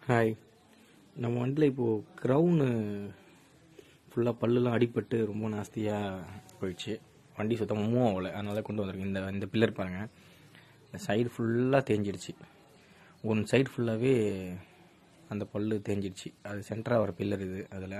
hi நம்ம வண்டியில் இப்போது க்ரௌனு ஃபுல்லாக பல்லுலாம் அடிபட்டு ரொம்ப நாஸ்தியாக போயிடுச்சு வண்டி சுத்தமாக மூவ் ஆகலை அதனால கொண்டு வந்திருக்கேன் இந்த இந்த பில்லர் பாருங்கள் இந்த சைடு ஃபுல்லாக தேஞ்சிடுச்சு ஒன் சைடு ஃபுல்லாகவே அந்த பல்லு தேஞ்சிடுச்சு அது சென்டராக வர பில்லர் இது அதில்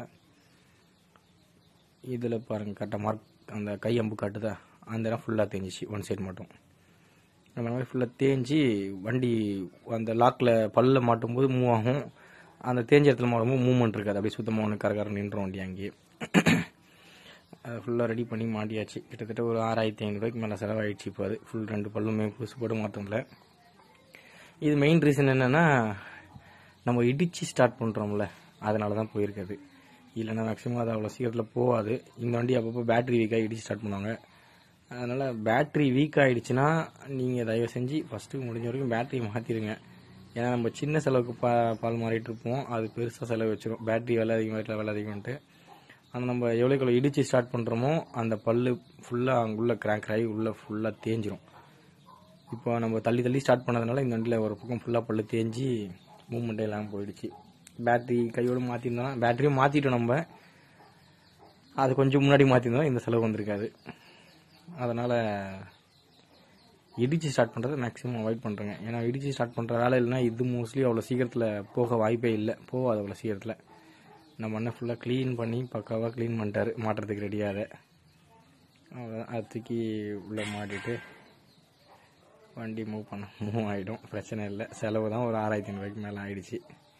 இதில் பாருங்கள் கரெக்டாக மார்க் அந்த கை அம்பு காட்டுதா அந்த இடம் ஃபுல்லாக தேஞ்சிச்சு ஒன் சைடு மட்டும் அந்த மாதிரி ஃபுல்லாக தேஞ்சு வண்டி அந்த லாக்கில் பல்ல மாட்டும்போது மூவ் ஆகும் அந்த தேஞ்ச இடத்துல மாட்டும்போது மூவ்மெண்ட் இருக்காது அப்படியே சுத்தமாக ஒன்று கரகர நின்றோம் வண்டி அங்கேயே அதை ஃபுல்லாக ரெடி பண்ணி மாட்டியாச்சு கிட்டத்தட்ட ஒரு ஆறாயிரத்தி ஐநூறுரூவாய்க்கு மேலே செலவாயிடுச்சு இப்போ அது ஃபுல் ரெண்டு பல்லுமே புதுசு போட்டு மாற்றோம்ல இது மெயின் ரீசன் என்னென்னா நம்ம இடித்து ஸ்டார்ட் பண்ணுறோம்ல அதனால தான் போயிருக்காது இல்லைன்னா மேக்ஸிமம் அது அவ்வளோ சீக்கிரத்தில் போகாது இந்த வண்டி அப்பப்போ பேட்டரி வீக்காக இடித்து ஸ்டார்ட் பண்ணுவாங்க அதனால் பேட்ரி வீக் ஆகிடுச்சுன்னா நீங்கள் தயவு செஞ்சு ஃபஸ்ட்டு முடிஞ்ச வரைக்கும் பேட்டரி மாற்றிடுங்க ஏன்னா நம்ம சின்ன செலவுக்கு பா பால் மாறிட்டு இருப்போம் அது பெருசாக செலவு வச்சிரும் பேட்டரி விலை அதிகமாக விலை அதிகம்ட்டு ஆனால் நம்ம எவ்வளோக்கு எவ்வளோ இடித்து ஸ்டார்ட் பண்ணுறோமோ அந்த பல்லு ஃபுல்லாக அங்குள்ள கிராக் ஆகி உள்ளே ஃபுல்லாக தேஞ்சிரும் இப்போ நம்ம தள்ளி தள்ளி ஸ்டார்ட் பண்ணதுனால இந்த வண்டியில் ஒரு பக்கம் ஃபுல்லாக பல்லு தேஞ்சு மூவ்மெண்ட்டே இல்லாமல் போயிடுச்சு பேட்டரி கையோடு மாற்றிருந்தோம் பேட்டரியும் மாற்றிட்டோம் நம்ம அது கொஞ்சம் முன்னாடி மாற்றிருந்தோம் இந்த செலவு வந்திருக்காது அதனால் இடித்து ஸ்டார்ட் பண்ணுறதை மேக்ஸிமம் அவாய்ட் பண்ணுறேங்க ஏன்னா இடித்து ஸ்டார்ட் பண்ணுற வேலை இல்லைனா இது மோஸ்ட்லி அவ்வளோ சீக்கிரத்தில் போக வாய்ப்பே இல்லை போகாது அவ்வளோ சீக்கிரத்தில் நம்ம அண்ணன் ஃபுல்லாக க்ளீன் பண்ணி பக்காவாக க்ளீன் பண்ணிட்டாரு மாட்டுறதுக்கு ரெடியாக அவ்வளோதான் அது தூக்கி உள்ளே மாட்டிட்டு வண்டி மூவ் பண்ண மூவ் ஆகிடும் பிரச்சனை இல்லை செலவு தான் ஒரு ஆறாயிரத்தி ஐநூறுவாய்க்கு மேலே ஆயிடுச்சு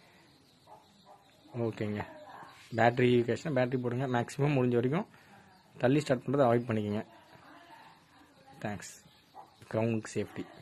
ஓகேங்க பேட்ரி கேஷ்னா பேட்ரி போடுங்க மேக்ஸிமம் முடிஞ்ச வரைக்கும் தள்ளி ஸ்டார்ட் பண்ணுறதை அவாய்ட் பண்ணிக்கோங்க தேங்க்ஸ் க்ரௌண்டுக்கு சேஃப்டி